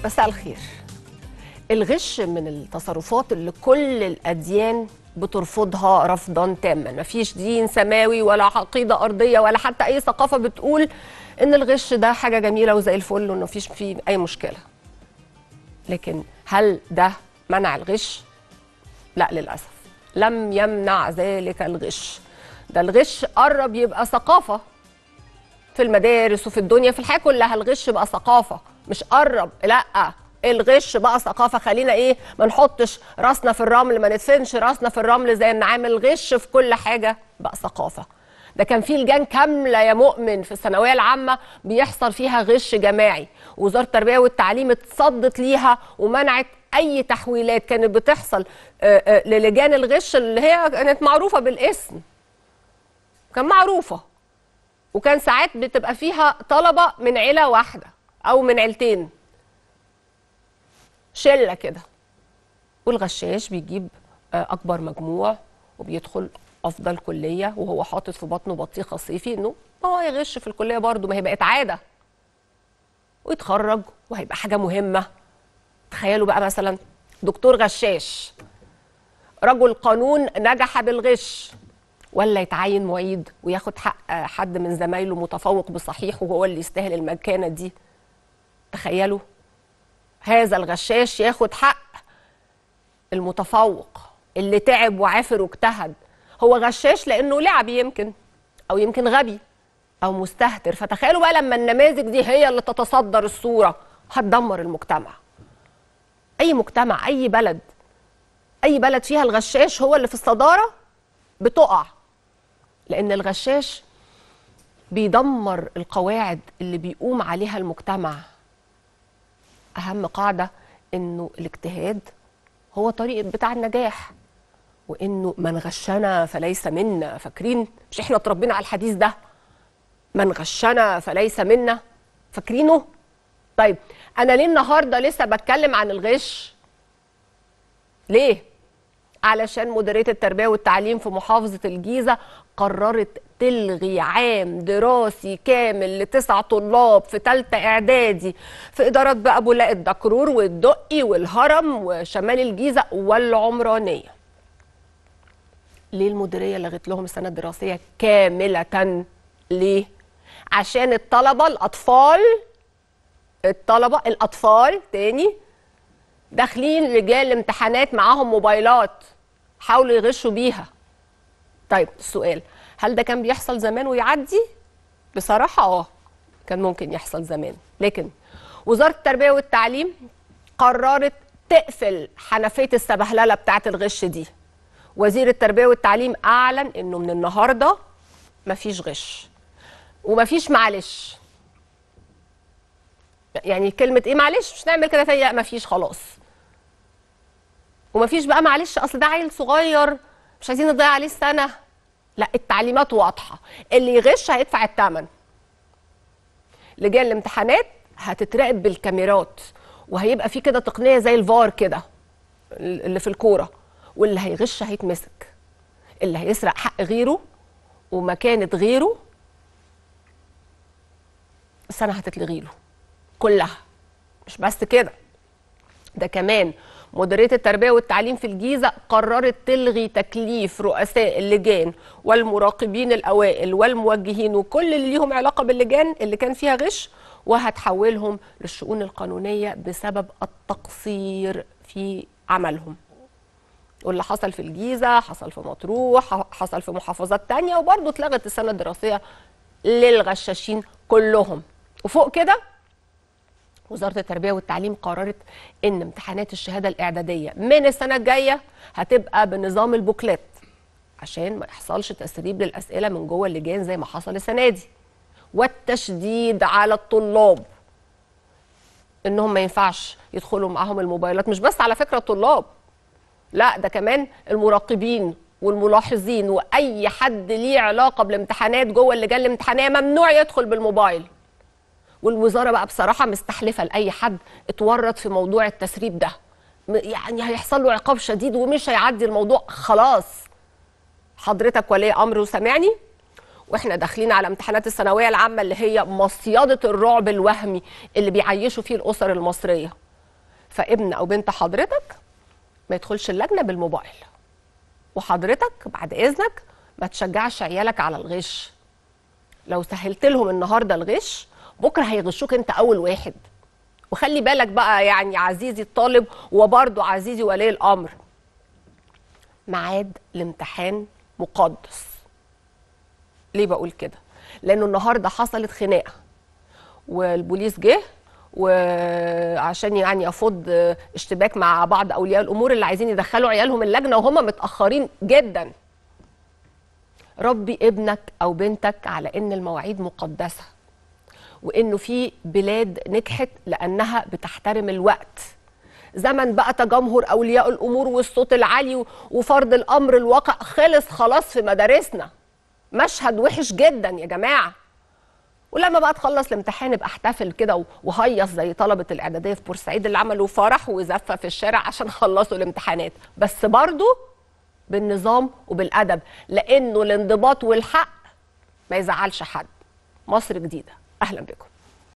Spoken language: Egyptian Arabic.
مساء الخير الغش من التصرفات اللي كل الأديان بترفضها رفضا تاما مفيش دين سماوي ولا عقيدة أرضية ولا حتى أي ثقافة بتقول إن الغش ده حاجة جميلة وزي الفل وإنه مفيش فيه أي مشكلة لكن هل ده منع الغش؟ لا للأسف لم يمنع ذلك الغش ده الغش قرب يبقى ثقافة في المدارس وفي الدنيا في الحياة كلها الغش بقى ثقافة مش قرب لا الغش بقى ثقافة خلينا ايه ما نحطش راسنا في الرمل ما ندفنش راسنا في الرمل زي النعام الغش في كل حاجة بقى ثقافة ده كان في لجان كاملة يا مؤمن في الثانوية العامة بيحصل فيها غش جماعي وزارة التربية والتعليم اتصدت ليها ومنعت أي تحويلات كانت بتحصل آه، آه، للجان الغش اللي هي كانت معروفة بالاسم كان معروفة وكان ساعات بتبقى فيها طلبة من عيلة واحدة أو من عيلتين شلة كده والغشاش بيجيب آه، أكبر مجموع وبيدخل أفضل كلية وهو حاطط في بطنه بطيخة صيفي إنه ما هو يغش في الكلية برضه ما هي بقت عادة ويتخرج وهيبقى حاجة مهمة تخيلوا بقى مثلا دكتور غشاش رجل قانون نجح بالغش ولا يتعين معيد وياخد حق آه، حد من زمايله متفوق بصحيح وهو اللي يستاهل المكانة دي تخيلوا هذا الغشاش ياخد حق المتفوق اللي تعب وعافر واجتهد هو غشاش لانه لعب يمكن او يمكن غبي او مستهتر فتخيلوا بقى لما النماذج دي هي اللي تتصدر الصوره هتدمر المجتمع اي مجتمع اي بلد اي بلد فيها الغشاش هو اللي في الصداره بتقع لان الغشاش بيدمر القواعد اللي بيقوم عليها المجتمع اهم قاعده انه الاجتهاد هو طريق بتاع النجاح وانه من غشنا فليس منا فاكرين مش احنا اتربينا على الحديث ده من غشنا فليس منا فاكرينه طيب انا ليه النهارده لسه بتكلم عن الغش ليه علشان مديريه التربيه والتعليم في محافظه الجيزه قررت تلغي عام دراسي كامل لتسع طلاب في ثالثه اعدادي في ادارات بقى بولاق الدكرور والدقي والهرم وشمال الجيزه والعمرانيه ليه المديريه لغت لهم السنه الدراسيه كامله ليه عشان الطلبه الاطفال الطلبه الاطفال تاني داخلين لجان الامتحانات معاهم موبايلات حاولوا يغشوا بيها طيب السؤال هل ده كان بيحصل زمان ويعدي بصراحه اه كان ممكن يحصل زمان لكن وزاره التربيه والتعليم قررت تقفل حنفيه السبهلله بتاعه الغش دي وزير التربيه والتعليم اعلن انه من النهارده مفيش غش ومفيش معلش يعني كلمه ايه معلش مش نعمل كده تاني لا مفيش خلاص ومفيش بقى معلش اصل ده عيل صغير مش عايزين نضيع عليه السنه لا التعليمات واضحه اللي يغش هيدفع الثمن لجان الامتحانات هتتراقب بالكاميرات وهيبقى في كده تقنيه زي الفار كده اللي في الكوره واللي هيغش هيتمسك اللي هيسرق حق غيره ومكانه غيره السنه هتتلغي له كلها مش بس كده ده كمان مديريه التربيه والتعليم في الجيزه قررت تلغي تكليف رؤساء اللجان والمراقبين الاوائل والموجهين وكل اللي ليهم علاقه باللجان اللي كان فيها غش وهتحولهم للشؤون القانونيه بسبب التقصير في عملهم واللي حصل في الجيزه حصل في مطروح حصل في محافظات تانية وبرضه اتلغت السنه الدراسيه للغشاشين كلهم وفوق كده وزاره التربيه والتعليم قررت ان امتحانات الشهاده الاعداديه من السنه الجايه هتبقى بنظام البوكلت عشان ما يحصلش تسريب للاسئله من جوه اللجان زي ما حصل السنه دي والتشديد على الطلاب انهم ما ينفعش يدخلوا معاهم الموبايلات مش بس على فكره الطلاب لا ده كمان المراقبين والملاحظين واي حد ليه علاقه بالامتحانات جوه اللجان الامتحانيه ممنوع يدخل بالموبايل والوزاره بقى بصراحه مستحلفه لاي حد اتورط في موضوع التسريب ده م- يعني هيحصل له عقاب شديد ومش هيعدي الموضوع خلاص حضرتك ولي امر وسامعني واحنا داخلين على امتحانات الثانويه العامه اللي هي مصيده الرعب الوهمي اللي بيعيشوا فيه الاسر المصريه فابن او بنت حضرتك ما يدخلش اللجنه بالموبايل وحضرتك بعد اذنك ما تشجعش عيالك على الغش لو سهلت لهم النهارده الغش بكره هيغشوك انت اول واحد وخلي بالك بقى يعني عزيزي الطالب وبرضه عزيزي ولي الامر ميعاد الامتحان مقدس ليه بقول كده لانه النهارده حصلت خناقه والبوليس جه وعشان يعني يفض اشتباك مع بعض اولياء الامور اللي عايزين يدخلوا عيالهم اللجنه وهم متاخرين جدا ربي ابنك او بنتك على ان المواعيد مقدسه وانه في بلاد نجحت لانها بتحترم الوقت زمن بقى تجمهر اولياء الامور والصوت العالي وفرض الامر الواقع خلص خلاص في مدارسنا مشهد وحش جدا يا جماعه ولما بقى تخلص الامتحان ابقى احتفل كده وهيص زي طلبه الاعداديه في بورسعيد اللي عملوا فرح وزفه في الشارع عشان خلصوا الامتحانات بس برضو بالنظام وبالادب لانه الانضباط والحق ما يزعلش حد مصر جديده اهلا بكم